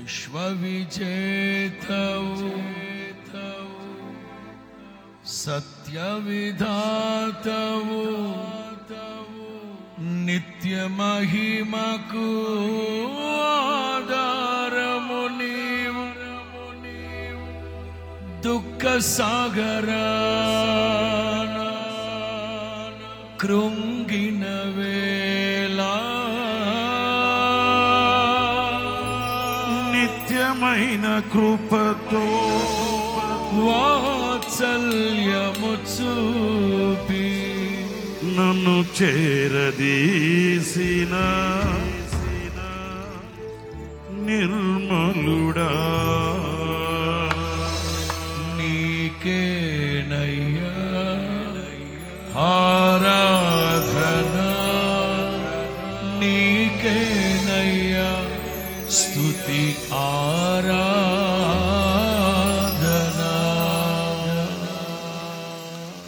విశ్వవిజేతవు సత్యవిధాతవు నిత్య మహిమకు ఆధారము నీవు దుఃఖ సాగరా కృంగిన వేళ నిత్యమైన కృపతో వాత్సల్యము చూపి నన్ను చేరదీసిన నిర్మలుడా నీకేనయ్యా ఆరాధన నీకేనయ్యా స్తుతి ఆరాధన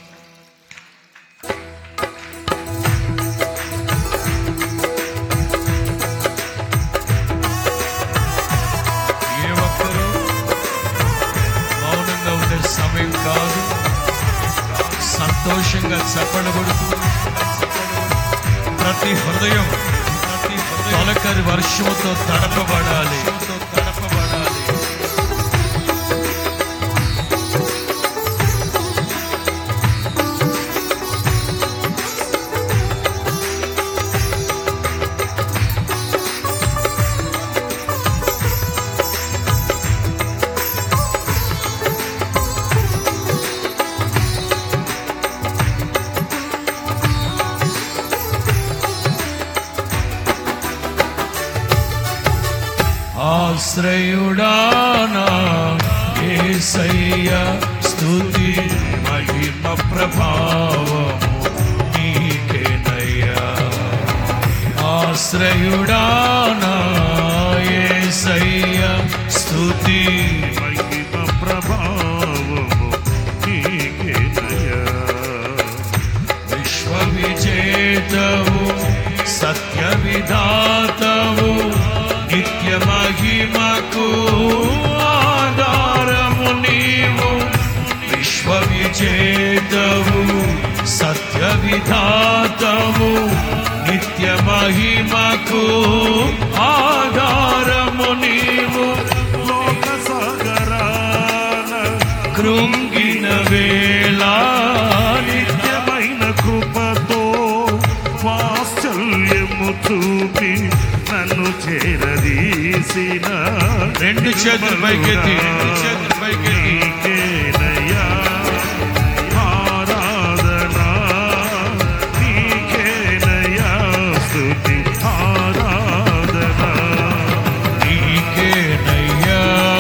ఏ ఒక్కరూ మౌనంగా ఉండే సమయం కాదు సంతోషంగా చెప్పడబడుతూ ప్రతి హృదయం ప్రతి తొలకరి వర్షముతో తడపబడాలి తడపబడాలి ఆశ్రయుడానా ఏసయ్య స్తుతి మహిమ ప్రభావము నీకేనయ్యా ఆశ్రయుడానా ఏసయ్య స్తుతి మహిమ ప్రభావము నీకేనయ్యా విశ్వవిజేతవు సత్య విధాతవు నిత్య మహిమకు ఆధారము నీవు విశ్వవిజేతవు సత్య విధాతవు నిత్య మహిమకు ఆధారము నీవు లోక సాగరాన కృంగిన వేళ నిత్యమైన కృపతో వాత్సల్యము చూపి నన్ను చేరదీసిన రెండు చేతులు పైకెత్తి రెండు చేతులు పైకెత్తి నీకేనయ్యా ఆరాధన నీకేనయ్యా స్తుతి ఆరాధన నీకేనయ్యా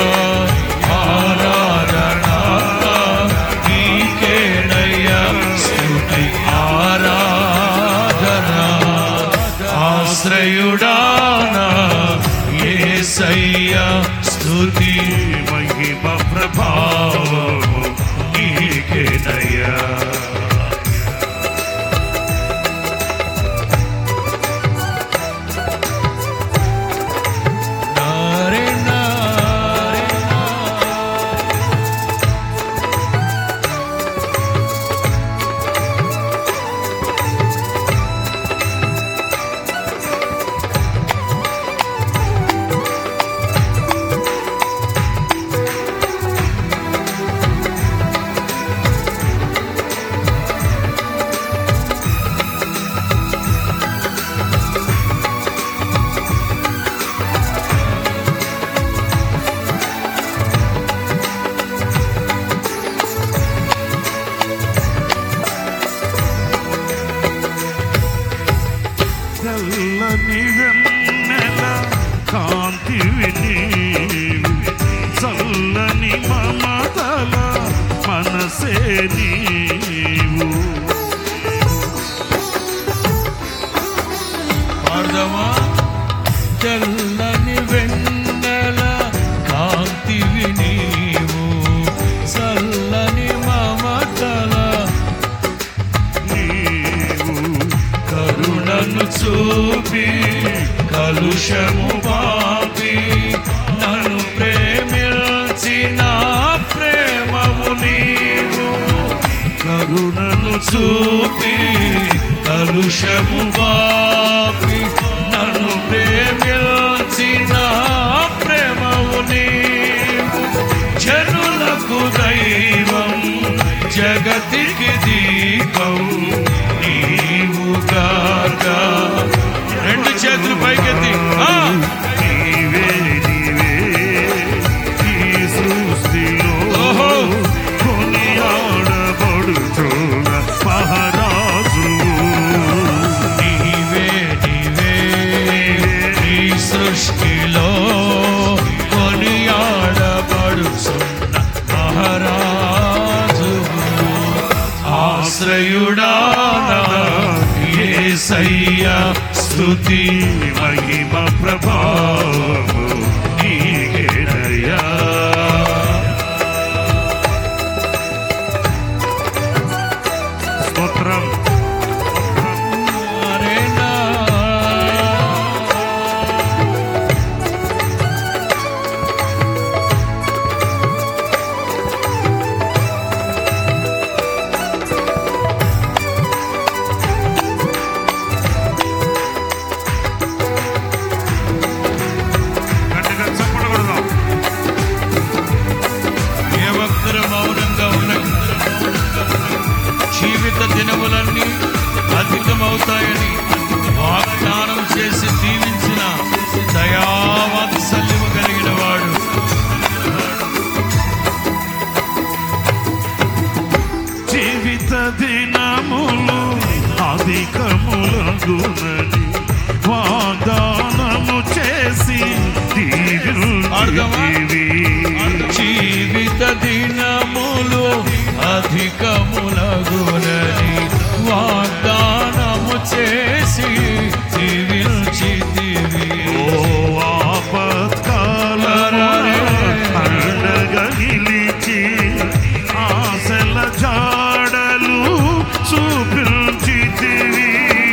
ఆరాధన నీకేనయ్యా స్తుతి ఆరాధన ఆశ్రయుడానా యేసయ్యా స్తుతి మహిమ ప్రభావము నీకేనయ్యా నారే నారే చల్లని వెన్నెల కాంతివి నీవు చల్లని మమతల మనసే నీవు పాడదామా తెల్లని వెన్నెల కాంతివి నీవు చల్లని మమతల నీవు కరుణను చూపి కలుషము పాపి కరుణను చూపి కలుషము పాపి నన్ను ప్రేమించిన ప్రేమవు నీవు జనులకు దైవం జగతికి దీపం నీవు కాక రెండు చేతులు పైకెత్తి ఆ! నీవే నీవే ఈ సృష్టిలో ఓహో! కొనియాడబడుచున్న మహారాజు నీవే నీవే ఈ సృష్టిలో కొనియాడబడుచున్న మహారాజు ఆశ్రయుడానా యేసయ్య స్తుతి మహిమ ప్రభావము నీకేనయ్యా స్తోత్రం అరేనా. గట్టిగా చప్పట్లు కొడదాం ఏ ఒక్కరు మౌనంగా ఉన్న జీవిత దినములన్నీ అధికమవుతాయని వాగ్దానం చేసి దీవించిన దయావాత్సల్యము కలిగిన వాడు జీవిత దినములు అధికములగునని వాగ్దానము చేసి దీవించితివి. జీవిత దినములు అధికములగునని వాగ్దానము చేసి దీవించితివి ఓ ఆపత్కాలమున అండగా నిలిచి ఆశల జాడలు చూపించితివి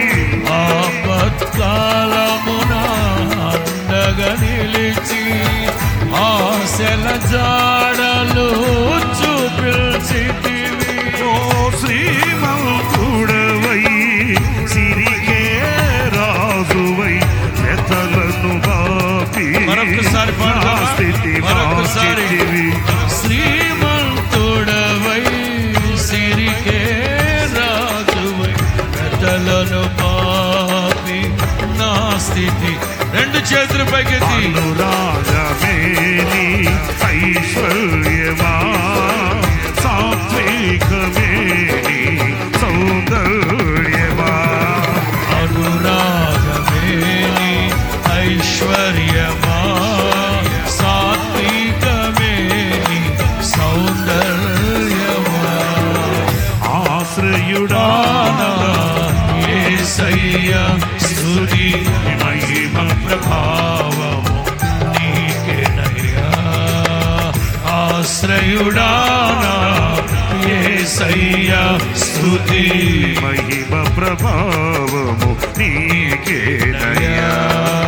ఆపత్కాలమున అండగా నిలిచి ఆశల జాడలు చూపించితివి ఓ శ్రీమంతుడవై సిరికే రాజువై నెతలను బాపి మరొకసారి పాడదామా? నా స్థితి మరొకసారి. మార్చితివి. శ్రీమంతుడవై సిరికే రాజువై పెద్దలను పాపి నా స్థితి రెండు చేతులు పైకెత్తి అనురాగమేని ఐశ్వర్యమా సాత్వికమేని సౌందర్యమా అనురాగమేని ఐశ్వర్యమా సాత్వికమేని సౌందర్యమా ఆశ్రయుడా ఏసయ్య స్తుతి మహిమ ప్రభావము నీకేనయ్యా ఆశ్రయుడానా ఏసయ్య స్తుతి మహిమ ప్రభావము నీకేనయ్యా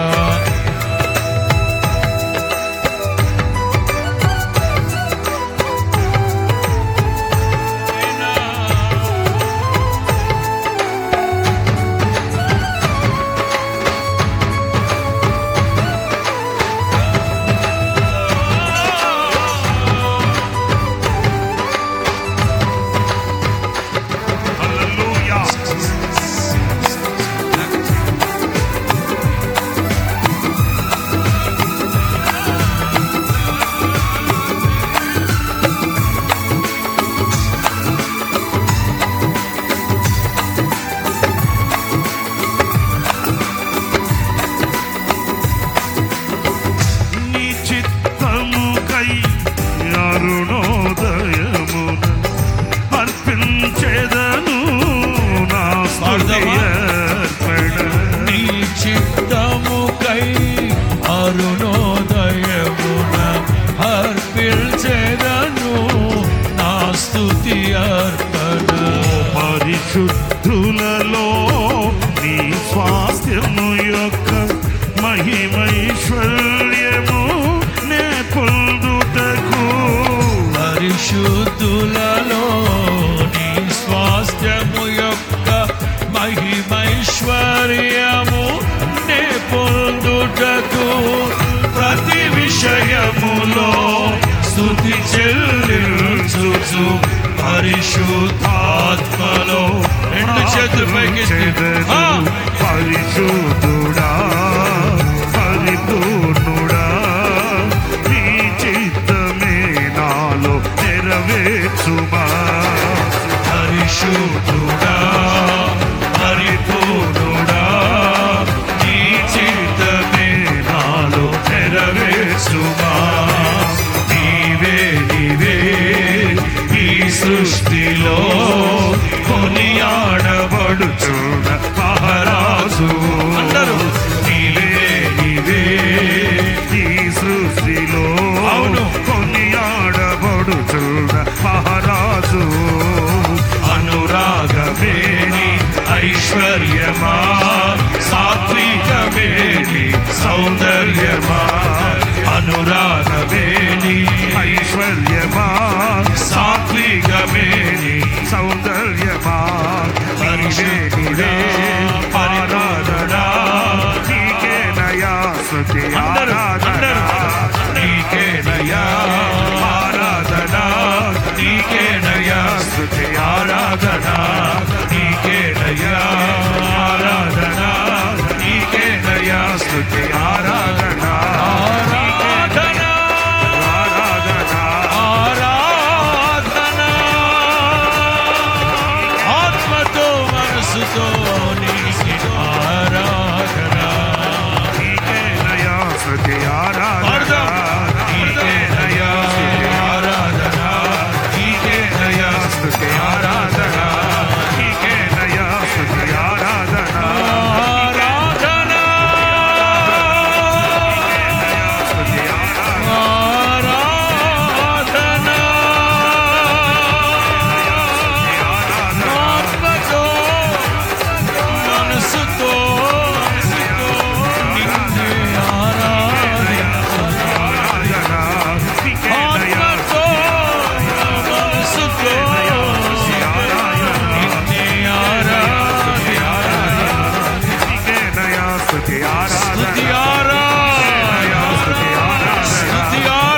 హల్లెలూయా నీ చిత్తముకై అరుణోదయమున అర్పించేదను నా స్తుతి అర్పణ. నీ చిత్తముకై అరుణోదయమున అర్పించెదను నా స్తుతి అర్పణ పరిశుద్ధులలో నీ స్వాస్థ్యము యొక్క మహిమైశ్వర్యము నే పొందుటకు పరిశుద్ధులలో నీ స్వా యేసు పరిశుద్ధాత్మలో రెండు చేతులు పైకెత్తి ఆ! పరిశుద్ధుడా పరిపూర్ణుడా నీ చిత్తమే నాలో నెరవేర్చుమా పరిశుద్ధుడా పరిపూర్ణుడా నీ చిత్తమే నాలో నెరవేర్చుమా నీవే నీవే ఈ సృష్టిలో కొనియాడబడుచున్న మహారాజు అందరూ నీవే నీవే ఈ సృష్టిలో అవును. కొనియాడబడుచున్న మహారాజు అనురాగమేని ఐశ్వర్యమా సాత్వికమేని సౌందర్యమా అనురాగమేని ఐశ్వర్యమా సాత్వికమేని సౌందర్యమా పరిశుద్ధుడా, పరిపూర్ణుడా. నీకే నయా స్తుతి అందరూ అందరూ ఆరాధన నీకేనయా ఆరాధన నీకేనయా స్తుతి ఆరాధన నీకేనయా ఆరాధన నీకేనయా స్తుతి ఆరాధన ఆరాధన ఆరాధన ఆరాధన ఆత్మతో మనసుతో నీకి ఆరాధన నీకే నయా స్తుతి ఆరాధన నీకేనయా ఆరాధన నీకేనయా స్తుతి ఆరాధన నీకే నయా స్తుతి ఆరాధన ఆరాధన నయా స్తుతి ఆరాధన ఆరాధన ఆత్మతో మనసుతో నిన్నే ఆరాధించాలి. ఆత్మతో మనసుతో నిన్నే ఆరాధించాలి. స్తుతి ఆరాధన స్తుతి ఆరాధన స్తుతి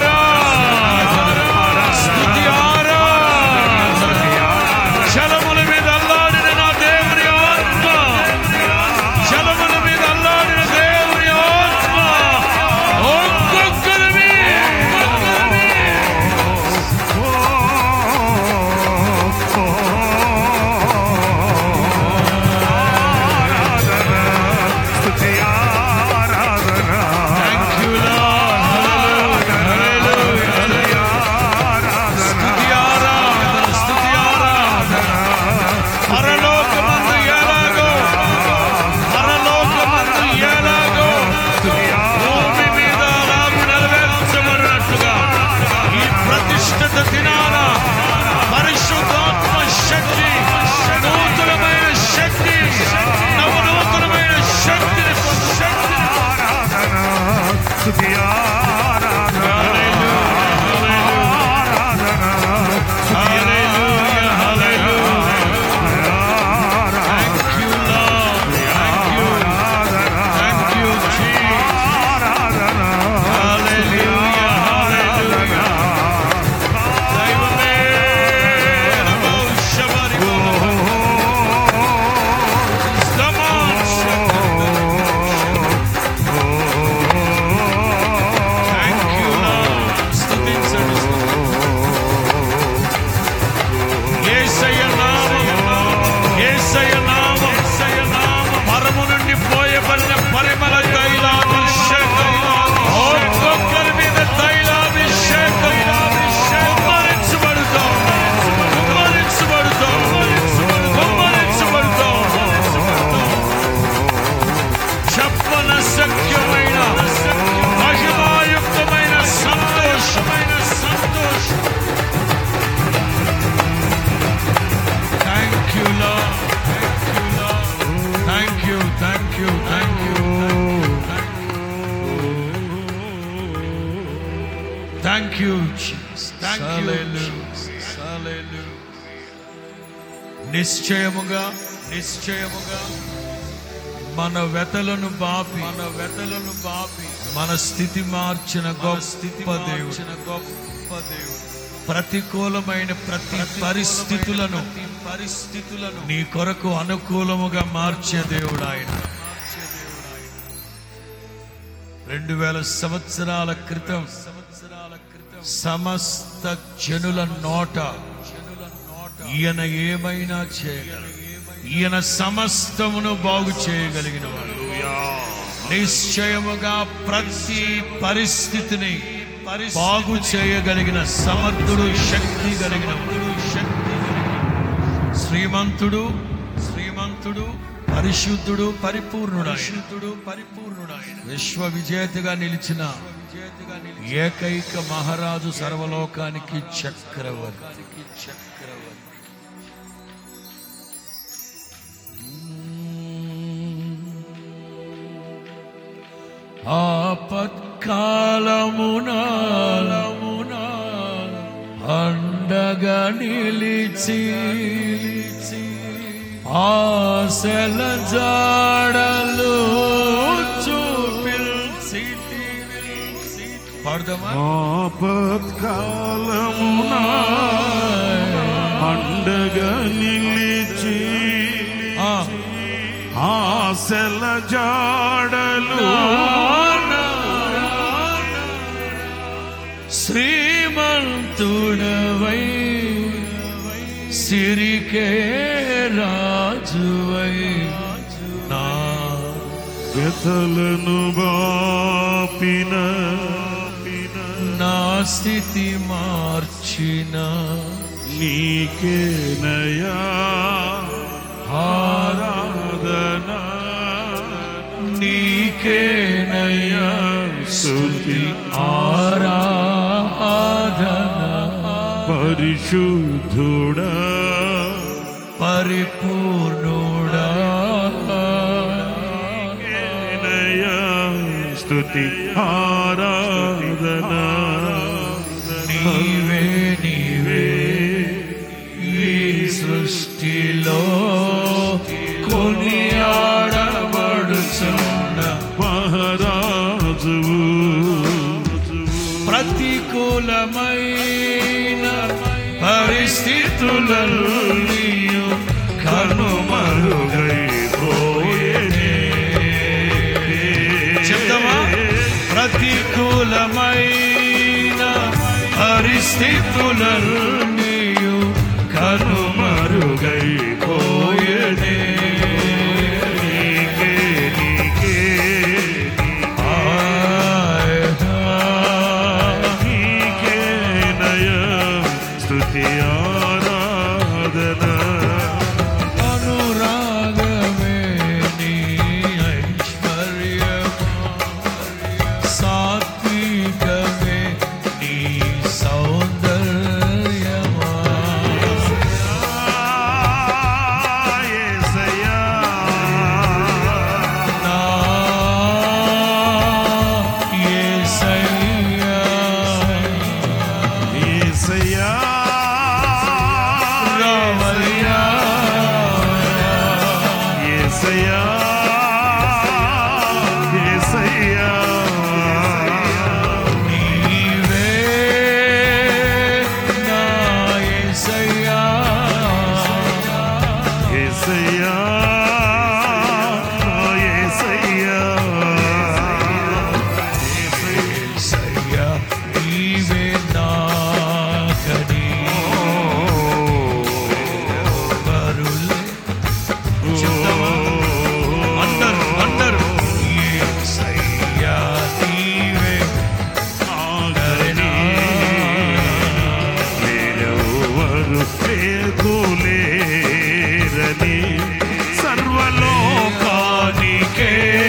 ఆరాధన స్తుతి ఆరాధన జలముల మీద అల్లాడిన నా దేవుని ఆత్మ జలముల మీద అల్లాడిన దేవుని ఆత్మ ఒక్కొక్కరిని Thank you, Lord. Hallelujah. స్తుతి ఆరాధన స్తుతి ఆరాధన పరలోకమందు ఎలాగో పరలోకమందు ఎలాగో భూమి మీద అలాగు నెరవేర్చబడినట్టుగా ఈ ప్రతిష్ఠిత దినాల పరిశుద్ధాత్మ శక్తి నూతనమైన శక్తి నవనూతనమైన శక్తిని శక్తిని Hallelujah, hallelujah. Thank you, Lord. Thank you. Thank you, Jesus. Hallelujah, hallelujah. దైవమే నమో శబరిమల. నమో Thank you, Lord. స్తుతించండి. యేసయ్య నామం, యేసయ్య నామం, యేసయ్య నామం. పరము నుండి పోయబడిన పరిమళ తైలాభిషేకం. ఒక్కొక్కరి మీద తైలాభిషేకం. కుమ్మరించబడుతాం. కుమ్మరించబడుతాం. కుమ్మరించబడుతాం. చెప్పన శక్యమైన మహిమాయుక్తమైన సంతోషమైన సంతోషం thank you thank you thank you thank you thank you thank you నిశ్చయముగా నిశ్చయముగా మన వెతలను బాపి మన వెతలను బాపి మన స్థితి మార్చిన గొప్ప స్థితి దేవుడు గొప్ప దేవుడు ప్రతికూలమైన ప్రతి పరిస్థితులను పరిస్థితులను నీ కొరకు అనుకూలముగా మార్చే దేవుడు ఆయన రెండు వేల సంవత్సరాల క్రితం సంవత్సరాల క్రితం సమస్త జనుల నోట ఈయన ఏమైనా చేయగలడు ఈయన సమస్తమును బాగు చేయగలిగిన వాడు నిశ్చయముగా ప్రతి పరిస్థితిని బాగు చేయగలిగిన సమర్థుడు శక్తి కలిగిన వాడు. శక్తి కలిగిన శ్రీమంతుడు శ్రీమంతుడు పరిశుద్ధుడు పరిపూర్ణుడు పరిశుద్ధుడు పరిపూర్ణుడు విశ్వ విజేతగా నిలిచిన ఏకైక మహారాజు సర్వలోకానికి చక్రవర్తి చక్రవర్తి ఆపత్కాలమున అండగా నిలిచి ఆశల జాడలు చూపిల్చి పాడదామా ఆపత్కాలమున అండగా నిలిచి ఆ. ఆశల జాడలు శ్రీమంతుడవై సిరికే రాజువై నా వ్యతలను బాపిన నా స్థితి మార్చిన నీకేనయా ఆరాధన నీకేనయ్యా స్తుతి ఆరాధన పరిశుద్ధుడా పరిపూర్ణుడా నీకేనయా స్తుతి ఆరాధన నీవే నీవే ఈ సృష్టిలో కొనియాడబడుచున్న మహారాజువు ప్రతికూలమైన పరిస్థితులలో నీయు కనుమరుగైపోయేనే చెప్తామా ప్రతికూలమైన పరిస్థితులలో నీయు కనుమరుగైపోయేనే నీకే నీకే ఆయ్ నీకేనయా స్తుతి ఆరాధన అనురాగమే నీ ఐశ్వర్యమా సాత్వికమే నీ సౌందర్యమా యేసయ్యా నా యేసయ్యా యేసయ్యా రావయ్యా యేసయ్యా యేసయ్యా నీవే నా యేసయ్యా యేసయ్యా యేసయ్యా యేసయ్యా నీవే నాకని వరులే చెప్తావా? అందరూ అందరూ యేసయ్యా నీవే నాకని వేరెవ్వరు లేకులేరని సర్వలోకానికే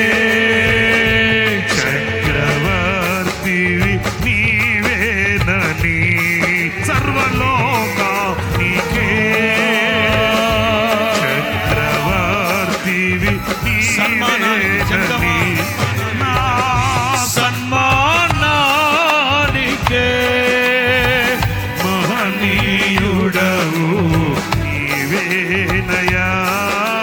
చక్రవర్తివి నీవేనని సర్వలోకానికే చక్రవర్తివి సన్మానాలు చెప్తామా? నీవేనని నా సన్మానానికే మహనీయుడవు నీవేనయా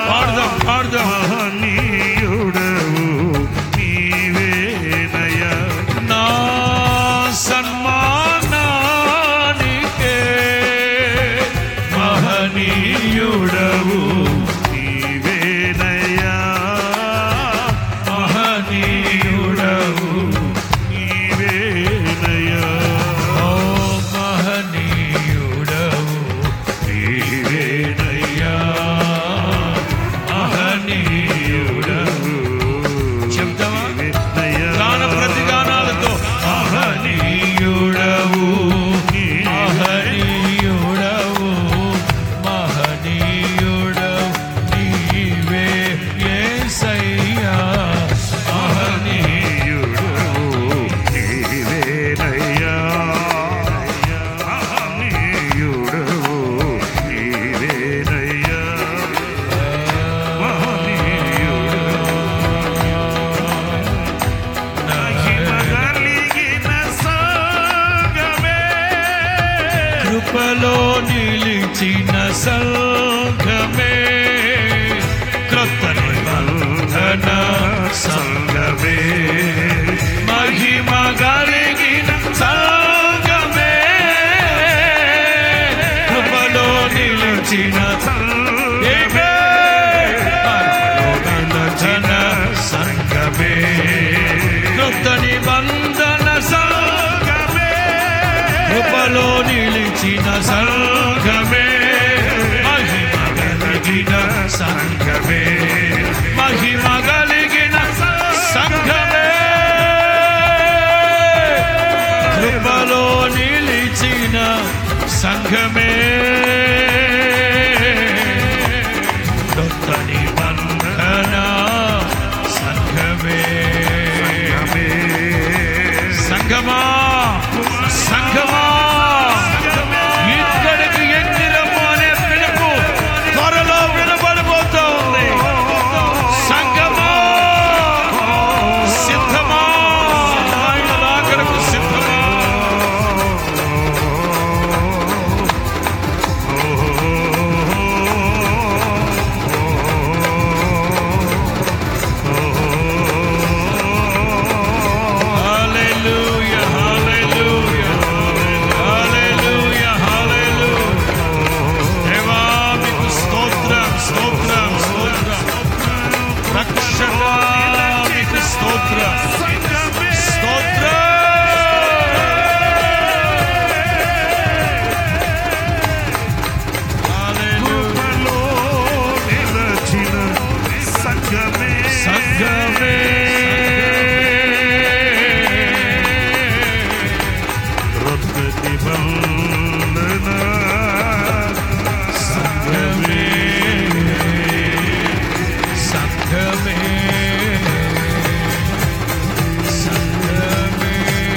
కలిగిన సంఘమే మహిమ కలిగిన సంఘమే కృపలో నిలిచిన సంఘమే కొత్త నిబంధన సంఘమే సంఘమా సంఘమా ఇక్కడికి ఎన్నిరము అనే పిలుపు త్వరలో వినబడిపోతా ఉంది సంఘమా సిద్ధమా ఆయన రాకడకు సిద్ధమా Hallelujah, hallelujah, hallelujah, hallelujah. దేవా మీకు స్తోత్రం స్తోత్రం స్తోత్రం రక్షక మీకు స్తోత్రం స్తోత్రం Hallelujah. కృపలో నిలచిన సంఘమే సంఘమే క్రొత్త నిబంధన సంఘమే సంఘమే సంఘమే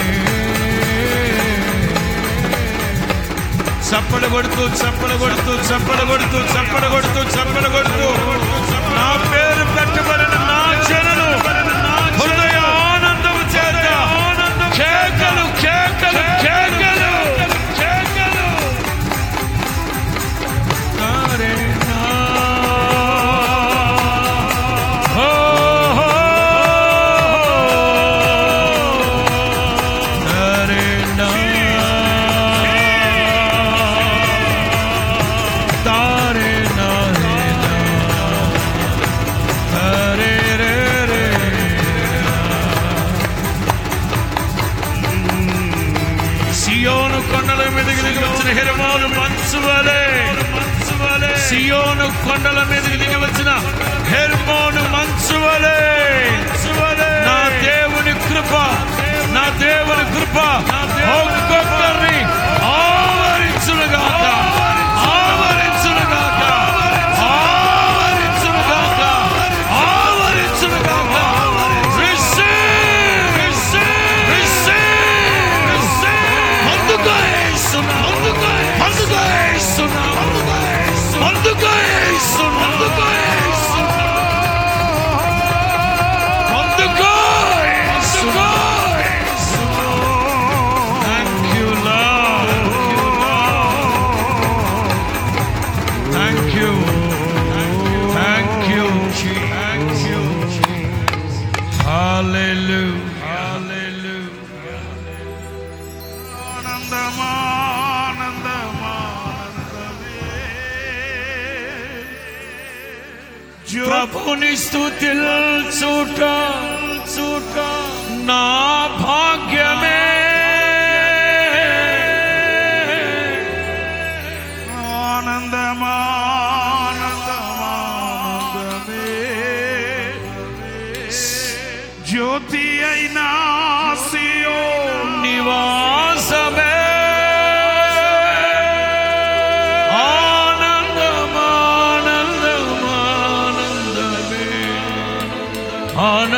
చప్పడ కొడుతూ చప్పడ కొడుతూ చప్పడ కొడుతూ చప్పడ కొడుతూ చప్పడ కొడుతూ నా పేరు పెట్టబడిన నా జనులు హృదయ ఆనందము చేత కేకలు కేకలు కేకలు కేకలు నారే నా. హో, హో. నారే నా. తారే నారే నా. హరే రే రే సియోను కొండల మీదకి దిగి వచ్చిన హెరమాను మంచు వలె సియోను కొండల మీదకి దిగి వచ్చిన హెర్మోను మంచు వలె నా దేవుని కృప నా దేవుని కృప ఒక్కొక్కరిని ఆవరించునుగాక ఆవరించునుగాక ఆవరించునుగాక ఆవరించునుగాక Receive! Receive! Receive! Receive! ముందుగా యేసునా! ముందుగా ముందుగా యేసునా! ముందుగా యేసునా! ముందుగా యేసునా! ముందుగా యేసునా! Thank you, Lord. Thank you. Thank you, Jesus. Thank you, Jesus. Hallelujah. Hallelujah. ప్రభుని స్థుతిల్చుట చూట నా భాగ్యమే జ్యోతి అయినా సియో నివాసమే ఆనందమానందమానందమే